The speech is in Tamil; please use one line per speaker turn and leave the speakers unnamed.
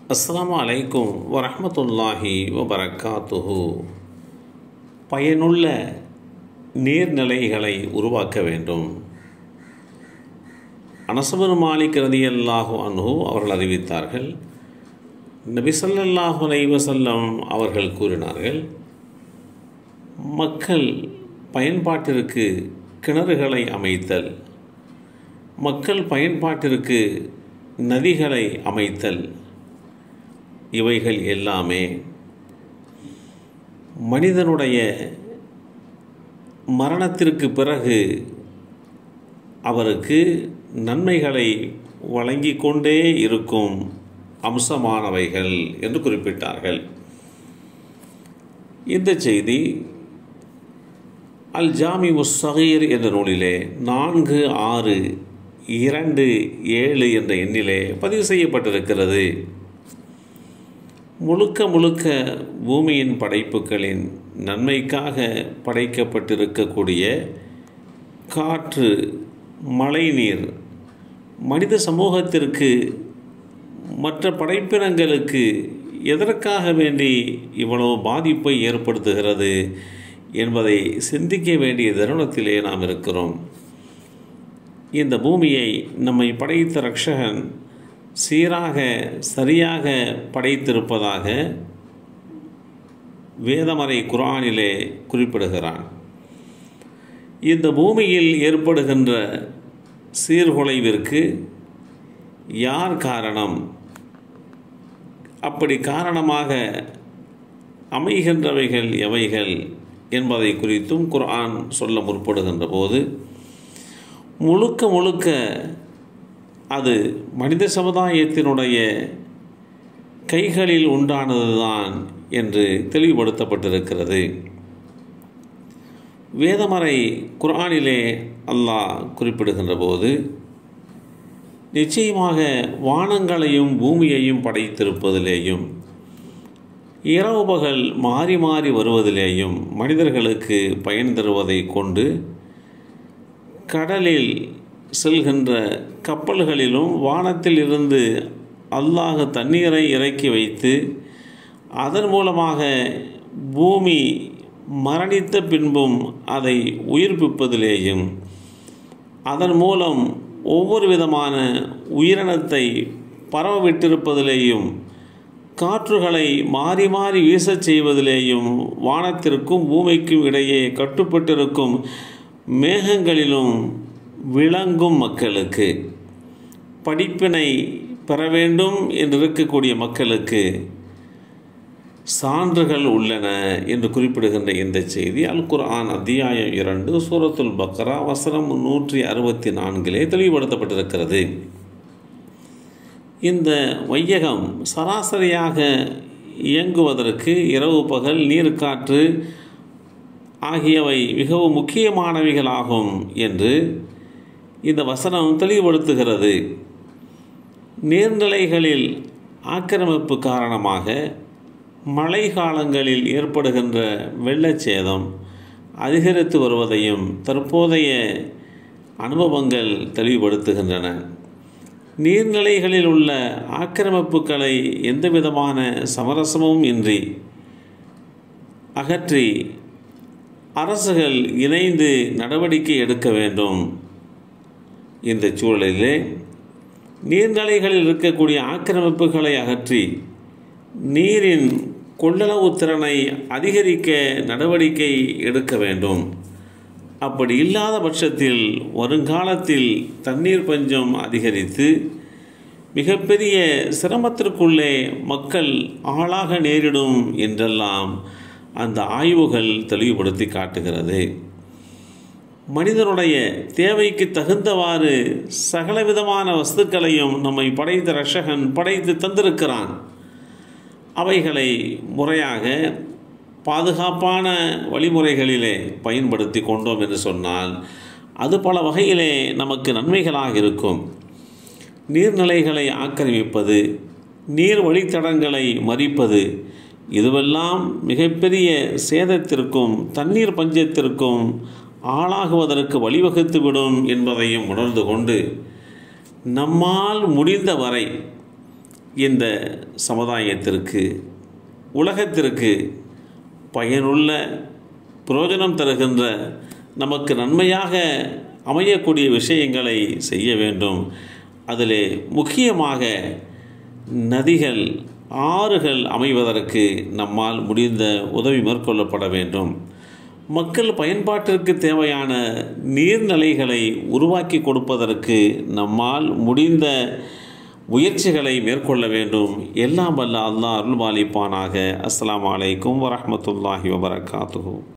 அஸ்ஸலாமு அலைக்கும் வரஹ்மத்துல்லாஹி வபரக்காத்துஹு பயனுள்ள நீர்நிலைகளை உருவாக்க வேண்டும் அனசபன் மாலிக் ரதியல்லாஹு அன்ஹு அவர்கள் அறிவித்தார்கள் நபி ஸல்லல்லாஹு அலைஹி வஸல்லம் அவர்கள் கூறினார்கள் மக்கள் பயன்பாட்டிற்கு கிணறுகளை அமைத்தல் மக்கள் பயன்பாட்டிற்கு நதிகளை அமைத்தல் இவைகள் எல்லாமே மனிதனுடைய மரணத்திற்கு பிறகு அவருக்கு நன்மைகளை வழங்கி கொண்டே இருக்கும் அம்சமானவைகள் என்று குறிப்பிட்டார்கள் இந்த செய்தி அல் ஜாமி உஸ்ஸகீர் என்ற நூலிலே நான்கு ஆறு இரண்டு ஏழு என்ற எண்ணிலே பதிவு செய்யப்பட்டிருக்கிறது முழுக்க முழுக்க பூமியின் படைப்புகளின் நன்மைக்காக படைக்கப்பட்டிருக்கக்கூடிய காற்று மழைநீர் மனித சமூகத்திற்கு மற்ற படைப்பினங்களுக்கு எதற்காக வேண்டி இவ்வளவு பாதிப்பை ஏற்படுத்துகிறது என்பதை சிந்திக்க வேண்டிய தருணத்திலே நாம் இருக்கிறோம் இந்த பூமியை நம்மை படைத்த ரக்ஷகன் சீராக சரியாக படைத்திருப்பதாக வேதமறை குரானிலே குறிப்பிடுகிறான் இந்த பூமியில் ஏற்படுகின்ற சீர்குலைவிற்கு யார் காரணம் அப்படி காரணமாக அமைகின்றவைகள் எவைகள் என்பதை குறித்தும் குர்ஆன் சொல்ல முற்படுகின்ற போது முழுக்க முழுக்க அது மனித சமுதாயத்தினுடைய கைகளில் உண்டானதுதான் என்று தெளிவுபடுத்தப்பட்டிருக்கிறது வேதமறை குர்ஆனிலே அல்லாஹ் குறிப்பிடுகின்ற போது நிச்சயமாக வானங்களையும் பூமியையும் படைத்திருப்பதிலேயும் இரவு பகல் மாறி மாறி வருவதிலேயும் மனிதர்களுக்கு பயன் தருவதை கொண்டு கடலில் செல்கின்ற கப்பல்களிலும் வானத்தில் இருந்து அல்லாஹ் தண்ணீரை இறக்கி வைத்து அதன் மூலமாக பூமி மரணித்த பின்பும் அதை உயிர்ப்பிப்பதிலேயும் அதன் மூலம் ஒவ்வொரு விதமான உயிரினத்தை பரவவிட்டிருப்பதிலேயும் காற்றுகளை மாறி மாறி வீசச் செய்வதிலேயும் வானத்திற்கும் பூமிக்கும் இடையே கட்டுப்பட்டிருக்கும் மேகங்களிலும் விளங்கும் மக்களுக்கு படிப்பினை பெற வேண்டும் என்று இருக்கக்கூடிய மக்களுக்கு சான்றுகள் உள்ளன என்று குறிப்பிடுகின்ற இந்த செய்தி அல் குர்ஆன் அத்தியாயம் இரண்டு சூரத்துல் பக்ரா வசனம் நூற்றி அறுபத்தி நான்கிலே தெளிவுபடுத்தப்பட்டிருக்கிறது இந்த வையகம் சராசரியாக இயங்குவதற்கு இரவு பகல் நீர் காற்று ஆகியவை மிகவும் முக்கியமானவைகளாகும் என்று இந்த வசனம் தெளிவுபடுத்துகிறது நீர்நிலைகளில் ஆக்கிரமிப்பு காரணமாக மழை காலங்களில் ஏற்படுகின்ற வெள்ளச்சேதம் அதிகரித்து வருவதையும் தற்போதைய அனுபவங்கள் தெளிவுபடுத்துகின்றன நீர்நிலைகளில் உள்ள ஆக்கிரமிப்புகளை எந்தவிதமான சமரசமும் இன்றி அகற்றி அரசுகள் இணைந்து நடவடிக்கை எடுக்க வேண்டும் இந்த சூழலிலே நீர்நிலைகளில் இருக்கக்கூடிய ஆக்கிரமிப்புகளை அகற்றி நீரின் கொள்ளளவு திறனை அதிகரிக்க நடவடிக்கை எடுக்க வேண்டும் அப்படி இல்லாத பட்சத்தில் வருங்காலத்தில் தண்ணீர் பஞ்சம் அதிகரித்து மிகப்பெரிய சிரமத்திற்குள்ளே மக்கள் ஆளாக நேரிடும் என்றெல்லாம் அந்த ஆய்வுகள் தெளிவுபடுத்தி காட்டுகிறது மனிதனுடைய தேவைக்கு தகுந்தவாறு சகலவிதமான வஸ்துக்களையும் நம்மை படைத்த ரஷகன் படைத்து தந்திருக்கிறான் அவைகளை முறையாக பாதுகாப்பான வழிமுறைகளிலே பயன்படுத்தி கொண்டோம் என்று சொன்னால் அது பல வகையிலே நமக்கு நன்மைகளாக இருக்கும் நீர்நிலைகளை ஆக்கிரமிப்பது நீர் வழித்தடங்களை மறிப்பது இதுவெல்லாம் மிகப்பெரிய சேதத்திற்கும் தண்ணீர் பஞ்சத்திற்கும் ஆளாகுவதற்கு வழிவகுத்துவிடும் என்பதையும் உணர்ந்து கொண்டு நம்மால் முடிந்த வரை இந்த சமுதாயத்திற்கு உலகத்திற்கு பயனுள்ள பிரயோஜனம் தருகின்ற நமக்கு நன்மையாக அமையக்கூடிய விஷயங்களை செய்ய வேண்டும் அதில் முக்கியமாக நதிகள் ஆறுகள் அமைவதற்கு நம்மால் முடிந்த உதவி மேற்கொள்ளப்பட வேண்டும் மக்கள் பயன்பாட்டிற்கு தேவையான நீர்நிலைகளை உருவாக்கி கொடுப்பதற்கு நம்மால் முடிந்த முயற்சிகளை மேற்கொள்ள வேண்டும் எல்லாம் வல்ல அல்லாஹ் அருள்பாலிப்பானாக அஸ்ஸலாமு அலைக்கும் வரஹ்மத்துல்லாஹி வபரகாத்துஹு